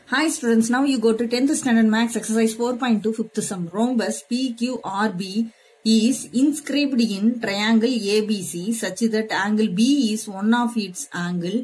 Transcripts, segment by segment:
Hi students, now you go to 10th standard max exercise 4.2 fifth sum. Rhombus PQRB is inscribed in triangle ABC such that angle B is one of its angle.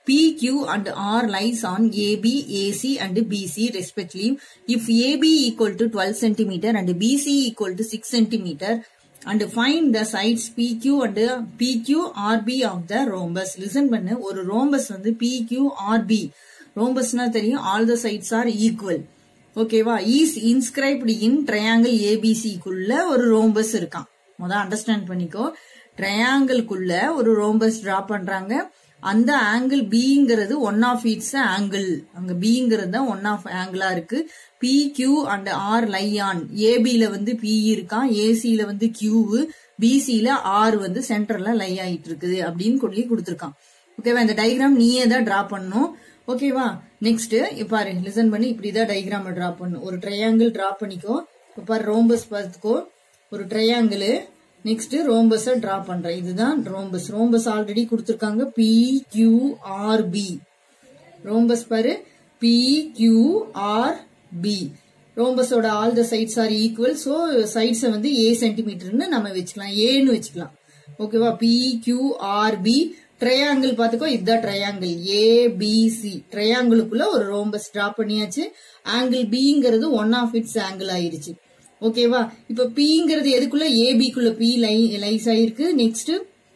PQ and R lies on AB, AC and BC respectively. If AB equal to 12 centimeter and BC equal to 6 centimeter and find the sides PQ and PQ RB of the rhombus. Listen பண்ணு ஒரு rhombus வந்து PQ RB ரோம்பஸ்னா தெரியும் all the sides are equal ஓகேவா is inscribed in triangle ஏபிசிக்குள்ள ஒரு rhombus இருக்கான் முத அண்டர்ஸ்டாண்ட் பண்ணிக்கோ ட்ரையாங்கிள்குள்ள ஒரு ரோம்பஸ் டிரா பண்றாங்க அந்த ஆங்கிள் பிங்கிறது ஒன் ஆஃப் இட்ஸ் ஆங்கிள் அங்க பிங்கிறது தான் ஒன் ஆஃப் ஆங்கிளா இருக்கு P Q and R lie on ஏபில வந்து பி இருக்கான் ஏசியில வந்து கியூ பிசியில ஆர் வந்து சென்டர்ல லை ஆயிட்டு இருக்குது அப்படின்னு சொல்லி கொடுத்துருக்கான் ஓகேவா இந்த டயக்ராம் நீயே தான் டிரா பண்ணும் ஓகேவா நெக்ஸ்ட் பாரு லிசன் பண்ணி இப்படிதான் டயக்ராம் டிரா பண்ணும் ஒரு ட்ரையாங்கிள் டிரா பண்ணிக்கோ இப்ப பாரு ரோம்பஸ் பார்த்துக்கோ ஒரு ட்ரையாங்கிள் நெக்ஸ்ட் ரோம்பஸ் டிரா பண்றேன் இதுதான் ரோம்பஸ் ரோம்பஸ் ஆல்ரெடி கொடுத்துருக்காங்க P Q R B rhombus பாரு பி கியூ ஆர் பி ரோம்பஸோட all the sides are equal so சைட்ஸை வந்து ஏ சென்டிமீட்டர்னு நம்ம வச்சுக்கலாம் ஏன்னு வச்சுக்கலாம் ஓகேவா P Q R B triangle பாத்துக்கோ இதுதான் ட்ரையாங்கிள் ஏபிசி ட்ரையாங்கிளுக்குள்ள ஒரு ரோம்பஸ் டிரா பண்ணியாச்சு ஆங்கிள் பிங்கிறது ஒன் ஆஃப் இட்ஸ் ஆங்கிள் ஆயிருச்சு ஓகேவா இப்ப பிங்கிறது எதுக்குள்ள ஏபிக்குள்ள பி லை லைஸ் ஆயிருக்கு நெக்ஸ்ட்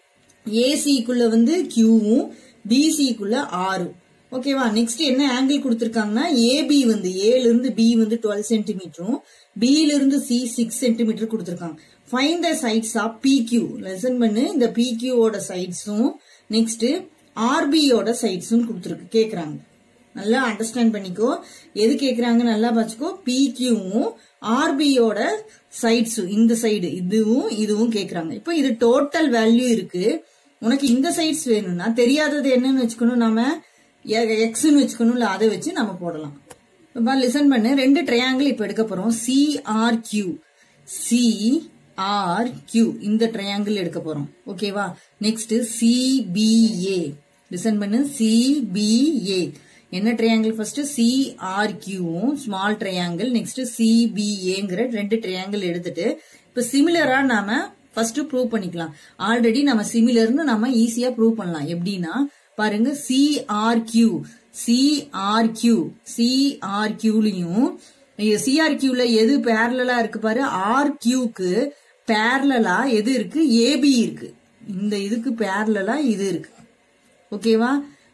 ஏசிக்குள்ள வந்து கியூவும் பிசிக்குள்ள ஆறும் ஓகேவா நெக்ஸ்ட் என்ன ஆங்கிள் கொடுத்திருக்காங்கன்னா ஏபி வந்து ஏல இருந்து பி வந்து டுவெல் சென்டிமீட்டரும் பில இருந்து சி சிக்ஸ் சென்டிமீட்டர் கொடுத்திருக்காங்க fine the sides of PQ listen பண்ணு இந்த பிக்யூவோட சைட்ஸும் நெக்ஸ்ட் ஆர்பியோட சைட்ஸும் கொடுத்துருக்கு கேக்குறாங்க நல்லா அண்டர்ஸ்டாண்ட் பண்ணிக்கோ எது கேக்குறாங்க நல்லா பாத்துக்கோ பிக்யூவும் ஆர்பியோட சைட்ஸும் இந்த சைடு இதுவும் இதுவும் கேக்குறாங்க இப்போ இது டோட்டல் வேல்யூ இருக்கு உனக்கு இந்த சைட்ஸ் வேணும்னா தெரியாதது என்னன்னு வச்சுக்கணும் நாம எக்ஸ்ன்னு வச்சுக்கணும்ல அதை வச்சு நம்ம போடலாம் இப்போ லிசன் பண்ணு ரெண்டு ட்ரையாங்கிள் இப்போ எடுக்க போறோம் CR Q C R Q இந்த ட்ரையாங்கிள் எடுக்க போறோம் ஓகேவா நெக்ஸ்ட் சிபிஏ லிசன் பண்ணு சிபிஏ என்ன ட்ரையாங்கிள் ஃபர்ஸ்ட் சிஆர் கியூவும் ஸ்மால் ட்ரையாங்கிள் நெக்ஸ்ட் சிபிஏங்கிற ரெண்டு ட்ரையாங்கிள் எடுத்துட்டு இப்ப சிமிலரா நாம ஃபர்ஸ்ட் ப்ரூவ் பண்ணிக்கலாம் ஆல்ரெடி நம்ம சிமிலர்னு நம்ம ஈஸியா ப்ரூவ் பண்ணலாம் எப்படின்னா பாருங்க CR Q CR Q CR கியூலையும் சிஆர் கியூல எது பேரலா இருக்கு பாரு ஆர் கியூக்கு பேரலா எது இருக்கு ஏபி இருக்கு இந்த இதுக்கு பேரலா இது இருக்கு ஓகேவா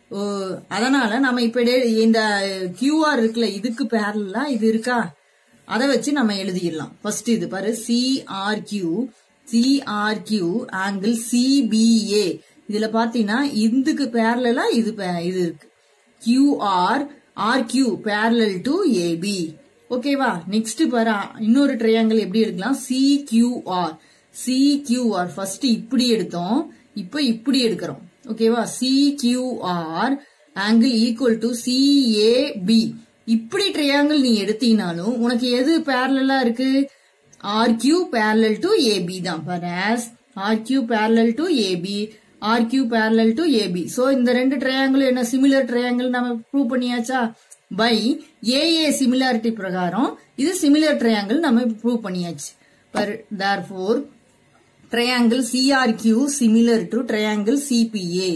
அதனால நம்ம இப்ப இந்த கியூஆர் இருக்குல்ல இதுக்கு பேரலா இது இருக்கா அதை வச்சு நம்ம எழுதிடலாம் ஃபர்ஸ்ட் இது பாரு CR Q CR Q angle CBA இதுல பாத்தீங்கன்னா இதுக்கு பேரலா இது இது இருக்கு QR R Q parallel to AB ஓகேவா நெக்ஸ்ட் பாரு இன்னொரு ட்ரையாங்கிள் எப்படி எடுக்கலாம் C QR C QR first இப்படி எடுத்தோம் இப்போ இப்படி எடுக்கிறோம் ஓகேவா C QR angle equal to CAB இப்படி ட்ரையாங்கிள் நீ எடுத்தீங்கனாலும் உனக்கு எது பேரலா இருக்கு R Q parallel to AB தான் பராஸ் R Q parallel to AB R Q parallel to AB so இந்த ரெண்டு ட்ரையாங்கிள் என்ன சிமிலர் ட்ரையாங்கிள் நம்ம ப்ரூவ் பண்ணியாச்சா பை ஏஏ சிமிலாரிட்டி பிரகாரம் இது சிமிலர் ட்ரையாங்கிள் நம்ம ப்ரூவ் பண்ணியாச்சு பர் therefore triangle CRQ similar to triangle CBA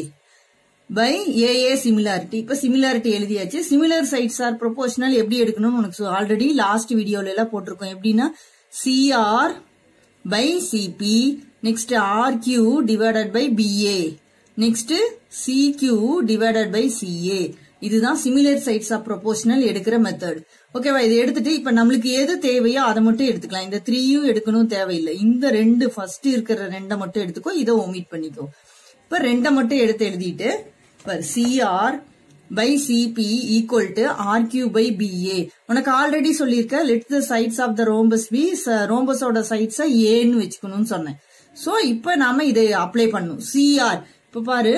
by AA similarity இப்ப சிமிலாரிட்டி எழுதியாச்சு சிமிலர் சைட்ஸ் ஆர் ப்ரொபோஷனல் எப்படி எடுக்கணும்னு உனக்கு ஆல்ரெடி லாஸ்ட் வீடியோல எல்லாம் போட்டிருக்கோம் எப்படின்னா CR by CB next R Q divided by BA next CQ divided by CA இதுதான் சிமிலர் சைட்ஸ் ஆஃப் ப்ரொபோஷனல் எடுக்கிற மெத்தட் ஓகேவா இதை எடுத்துட்டு இப்ப நம்மளுக்கு எது தேவையோ அதை மட்டும் எடுத்துக்கலாம் இந்த த்ரீயும் எடுக்கணும் தேவையில்லை இந்த ரெண்டு ஃபர்ஸ்ட் இருக்கிற ரெண்டை மட்டும் எடுத்துக்கோ இதை ஒமிட் பண்ணிக்கோ இப்ப ரெண்டை மட்டும் எடுத்து எழுதிட்டு CR by CB equal to R Q by BA உனக்கு ஆல்ரெடி சொல்லியிருக்க let the sides of the rhombus be ரோம்பஸோட சைட்ஸை ஏன்னு வச்சுக்கணும்னு சொன்னேன் சோ இப்ப நாம இதை அப்ளை பண்ணும் சிஆர் இப்ப பாரு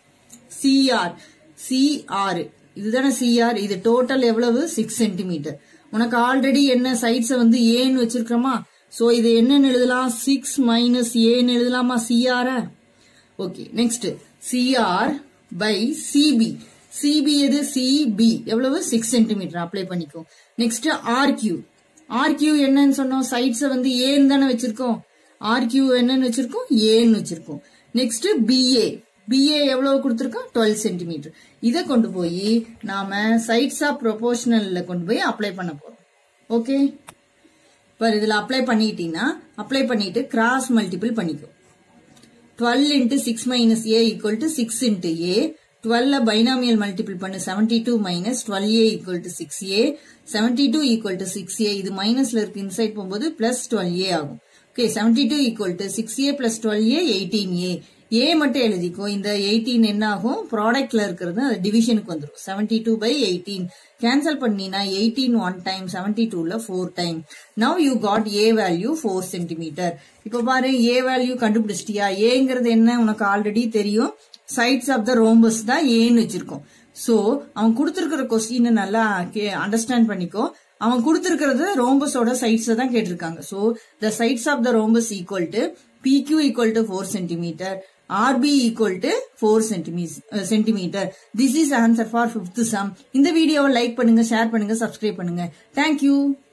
சிஆர் சிஆர் இதுதானே சிஆர் இது டோட்டல் எவ்வளவு சிக்ஸ் சென்டிமீட்டர் உனக்கு ஆல்ரெடி என்ன சைட்ஸை வந்து ஏன்னு வச்சிருக்கிறோமா சோ இது என்னன்னு எழுதலாம் சிக்ஸ் மைனஸ் ஏன்னு எழுதலாமா சிஆர okay next CR by CB CB எது சிபி எவ்வளவு சிக்ஸ் சென்டிமீட்டர் அப்ளை பண்ணிக்கோ நெக்ஸ்ட் ஆர்கியூ ஆர்கியூ என்னன்னு சொன்னோம் சைட்ஸை வந்து ஏன்னு தானே வச்சிருக்கோம் ஆர்கியூ என்னன்னு வச்சிருக்கோம் ஏன்னு வச்சிருக்கோம் நெக்ஸ்ட் பிஏ பிஏ எவ்வளவு கொடுத்துருக்கோம் டுவெல் சென்டிமீட்டர் இதை கொண்டு போய் நாம சைட்ஸ் ஆஃப் ப்ரொபோஷனல்ல கொண்டு போய் அப்ளை பண்ண போறோம் ஓகே இப்போ இதுல அப்ளை பண்ணிட்டீங்கன்னா அப்ளை பண்ணிட்டு கிராஸ் மல்டிபிள் பண்ணிக்கோ twelve into six minus a equal to six into a டுவெல்ல பைனாமியல் மல்டிபிள் பண்ணு seventy two minus twelve a equal to six a seventy two equal to six a இது மைனஸ்ல இருக்கு inside போகும்போது plus twelve a ஆகும் okay seventy two equal to six a plus twelve a eighteen a a மட்டும் எழுதிக்கோ இந்த eighteen என்ன ஆகும் ப்ராடக்ட்ல இருக்கிறது அது டிவிஷனுக்கு வந்துடும் seventy two by eighteen cancel பண்ணினா எயிட்டீன் ஒன் டைம் செவன்டி டூல four time now you got a value four centimetre இப்போ பாரு ஏ வேல்யூ கண்டுபிடிச்சிட்டியா ஏங்கிறது என்ன உனக்கு ஆல்ரெடி தெரியும் சைட்ஸ் ஆஃப் த ரோம்பஸ் தான் ஏன்னு வச்சிருக்கோம் சோ அவன் கொடுத்திருக்கிற கொஸ்டின் நல்லா அண்டர்ஸ்டாண்ட் பண்ணிக்கோ அவன் கொடுத்திருக்கிறது ரோம்பஸோட சைட்ஸ் தான் கேட்டிருக்காங்க so the sides of the rhombus equal to PQ equal to four centimetre RB equal to four centimetre this is answer for fifth sum இந்த வீடியோவை லைக் பண்ணுங்க ஷேர் பண்ணுங்க சப்ஸ்கிரைப் பண்ணுங்க தேங்க்யூ